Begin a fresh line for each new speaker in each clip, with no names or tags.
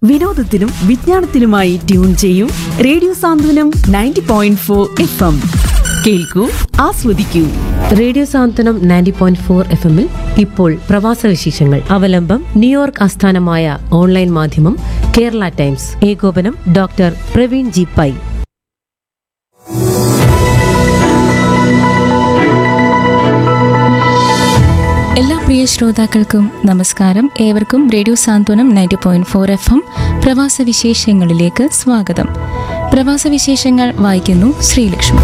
വിനോദത്തിനും വിജ്ഞാനത്തിനുമായി ട്യൂൺ ചെയ്യൂ radio Santhwanam ninety point four F M കേൾക്കൂ ആസ്വദിക്കൂ
radio Santhwanam ninety point four F എമ്മിൽ ഇപ്പോൾ പ്രവാസ വിശേഷങ്ങൾ അവലംബം ന്യൂയോർക്ക് ആസ്ഥാനമായ ഓൺലൈൻ മാധ്യമം കേരള ടൈംസ് ഏകോപനം ഡോക്ടർ പ്രവീൺ ജി പൈ
എല്ലാ പ്രിയ ശ്രോതാക്കൾക്കും നമസ്കാരം ഏവർക്കും radio Santhwanam ninety point four F M പ്രവാസ വിശേഷങ്ങളിലേക്ക് സ്വാഗതം പ്രവാസ വിശേഷങ്ങൾ വായിക്കുന്നു ശ്രീലക്ഷ്മി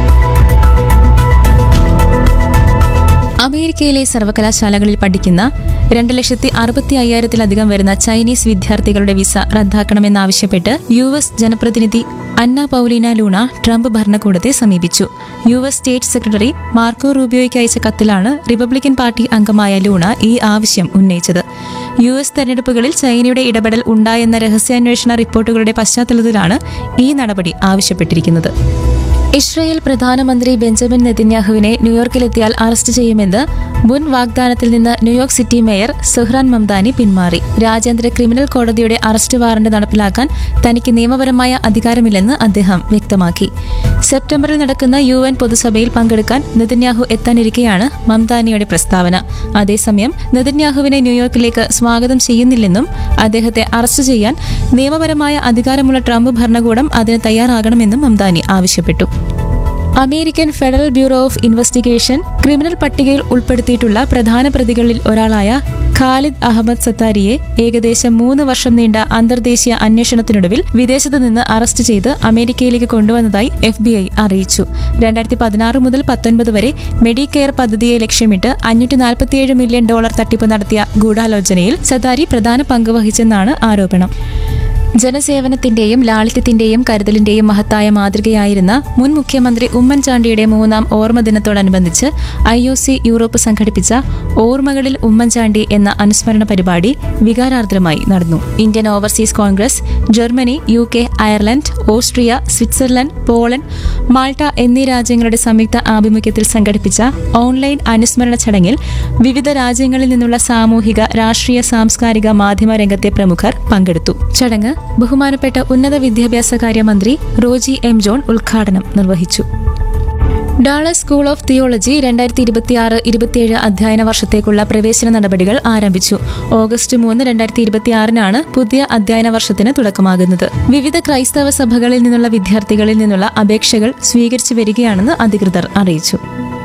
അമേരിക്കയിലെ സർവകലാശാലകളിൽ പഠിക്കുന്ന രണ്ട് ലക്ഷത്തി അറുപത്തി അയ്യായിരത്തിലധികം വരുന്ന ചൈനീസ് വിദ്യാർത്ഥികളുടെ വിസ റദ്ദാക്കണമെന്നാവശ്യപ്പെട്ട് യു എസ് ജനപ്രതിനിധി അന്ന പൌലീന ലൂണ ട്രംപ് ഭരണകൂടത്തെ സമീപിച്ചു U S state secretary Marco റൂബിയോയ്ക്ക് അയച്ച കത്തിലാണ് റിപ്പബ്ലിക്കൻ പാർട്ടി അംഗമായ ലൂണ ഈ ആവശ്യം ഉന്നയിച്ചത് യു എസ് തെരഞ്ഞെടുപ്പുകളിൽ ചൈനയുടെ ഇടപെടൽ ഉണ്ടായെന്ന രഹസ്യാന്വേഷണ റിപ്പോർട്ടുകളുടെ പശ്ചാത്തലത്തിലാണ് ഈ നടപടി ആവശ്യപ്പെട്ടിരിക്കുന്നത് ഇസ്രയേൽ പ്രധാനമന്ത്രി ബെഞ്ചമിൻ നെതന്യാഹുവിനെ ന്യൂയോർക്കിലെത്തിയാൽ അറസ്റ്റ് ചെയ്യുമെന്ന് മുൻ വാഗ്ദാനത്തിൽ നിന്ന് New York city mayor Zohran Mamdani പിന്മാറി രാജ്യാന്തര ക്രിമിനൽ കോടതിയുടെ അറസ്റ്റ് വാറണ്ട് നടപ്പിലാക്കാൻ തനിക്ക് നിയമപരമായ അധികാരമില്ലെന്ന് അദ്ദേഹം വ്യക്തമാക്കി സെപ്റ്റംബറിൽ നടക്കുന്ന യു എൻ പൊതുസഭയിൽ പങ്കെടുക്കാൻ നെതന്യാഹു എത്താനിരിക്കെയാണ് മംദാനിയുടെ പ്രസ്താവന അതേസമയം നെതന്യാഹുവിനെ ന്യൂയോർക്കിലേക്ക് സ്വാഗതം ചെയ്യുന്നില്ലെന്നും അദ്ദേഹത്തെ അറസ്റ്റ് ചെയ്യാൻ നിയമപരമായ അധികാരമുള്ള ട്രംപ് ഭരണകൂടം അതിന് തയ്യാറാകണമെന്നും മംദാനി ആവശ്യപ്പെട്ടു American federal bureau of investigation criminal പട്ടികയിൽ ഉൾപ്പെടുത്തിയിട്ടുള്ള പ്രധാന പ്രതികളിൽ ഒരാളായ ഖാലിദ് അഹമ്മദ് സത്താരിയെ ഏകദേശം മൂന്ന് വർഷം നീണ്ട അന്തർദേശീയ അന്വേഷണത്തിനൊടുവിൽ വിദേശത്ത് നിന്ന് അറസ്റ്റ് ചെയ്ത് അമേരിക്കയിലേക്ക് കൊണ്ടുവന്നതായി എഫ് ബി ഐ അറിയിച്ചു രണ്ടായിരത്തി പതിനാറ് മുതൽ പത്തൊൻപത് വരെ മെഡിക്കെയർ പദ്ധതിയെ ലക്ഷ്യമിട്ട് അഞ്ഞൂറ്റി നാൽപ്പത്തിയേഴ് മില്യൺ ഡോളർ തട്ടിപ്പ് നടത്തിയ ഗൂഢാലോചനയിൽ സത്താരി പ്രധാന പങ്ക് വഹിച്ചെന്നാണ് ആരോപണം ജനസേവനത്തിന്റെയും ലാളിത്യത്തിന്റെയും കരുതലിന്റെയും മഹത്തായ മാതൃകയായിരുന്ന മുൻ മുഖ്യമന്ത്രി ഉമ്മൻചാണ്ടിയുടെ മൂന്നാം ഓർമ്മ ദിനത്തോടനുബന്ധിച്ച് ഐ ഒ സി യൂറോപ്പ് സംഘടിപ്പിച്ച ഓർമ്മകളിൽ ഉമ്മൻചാണ്ടി എന്ന അനുസ്മരണ പരിപാടി വികാരാർദ്രമായി നടന്നു Indian overseas Congress Germany U K Ireland Austria Switzerland Poland Malta എന്നീ രാജ്യങ്ങളുടെ സംയുക്ത ആഭിമുഖ്യത്തിൽ സംഘടിപ്പിച്ച ഓൺലൈൻ അനുസ്മരണ ചടങ്ങിൽ വിവിധ രാജ്യങ്ങളിൽ നിന്നുള്ള സാമൂഹിക രാഷ്ട്രീയ സാംസ്കാരിക മാധ്യമ രംഗത്തെ പ്രമുഖർ പങ്കെടുത്തു ചടങ്ങ് ബഹുമാനപ്പെട്ട ഉന്നത വിദ്യാഭ്യാസ കാര്യമന്ത്രി റോജി എം ജോൺ ഉദ്ഘാടനം നിർവഹിച്ചു ഡാളസ് സ്കൂൾ ഓഫ് തിയോളജി രണ്ടായിരത്തി ഇരുപത്തിയാറ് ഇരുപത്തിയേഴ് അധ്യയന വർഷത്തേക്കുള്ള പ്രവേശന നടപടികൾ ആരംഭിച്ചു ഓഗസ്റ്റ് മൂന്ന് രണ്ടായിരത്തി ഇരുപത്തിയാറിനാണ് പുതിയ അധ്യയന വർഷത്തിന് തുടക്കമാകുന്നത് വിവിധ ക്രൈസ്തവ സഭകളിൽ നിന്നുള്ള വിദ്യാർത്ഥികളിൽ നിന്നുള്ള അപേക്ഷകൾ സ്വീകരിച്ചു വരികയാണെന്ന് അധികൃതർ അറിയിച്ചു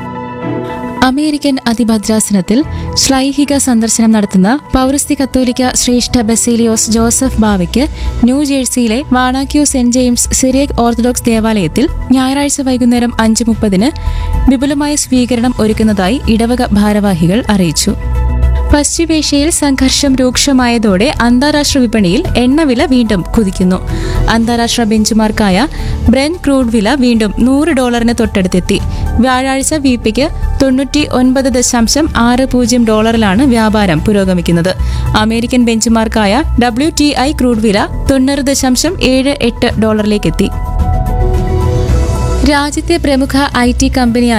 അമേരിക്കൻ അതിഭദ്രാസനത്തിൽ ശ്ലൈഹിക സന്ദർശനം നടത്തുന്ന പൗരസ്ത്യ കത്തോലിക്ക ശ്രേഷ്ഠ ബസേലിയോസ് ജോസഫ് ബാവയ്ക്ക് ന്യൂജേഴ്സിയിലെ Wanaque saint James Syriac Orthodox ദേവാലയത്തിൽ ഞായറാഴ്ച വൈകുന്നേരം അഞ്ച് മുപ്പതിന് വിപുലമായ സ്വീകരണം ഒരുക്കുന്നതായി ഇടവക ഭാരവാഹികൾ അറിയിച്ചു പശ്ചിമേഷ്യയിൽ സംഘർഷം രൂക്ഷമായതോടെ അന്താരാഷ്ട്ര വിപണിയിൽ എണ്ണവില വീണ്ടും കുതിക്കുന്നു അന്താരാഷ്ട്ര ബെഞ്ചുമാർക്കായ ബ്രെൻ ക്രൂഡ് വില വീണ്ടും നൂറ് ഡോളറിന് തൊട്ടടുത്തെത്തി വ്യാഴാഴ്ച വിപിക്ക് തൊണ്ണൂറ്റി ഒൻപത് ദശാംശം ആറ് പൂജ്യം ഡോളറിലാണ് വ്യാപാരം പുരോഗമിക്കുന്നത് അമേരിക്കൻ ബെഞ്ചുമാർക്കായ ഡബ്ല്യു ടി ഐ ക്രൂഡ് വില തൊണ്ണൂറ് ദശാംശം ഏഴ് എട്ട് ഡോളറിലേക്കെത്തി രാജ്യത്തെ പ്രമുഖ ഐ ടി കമ്പനിയായ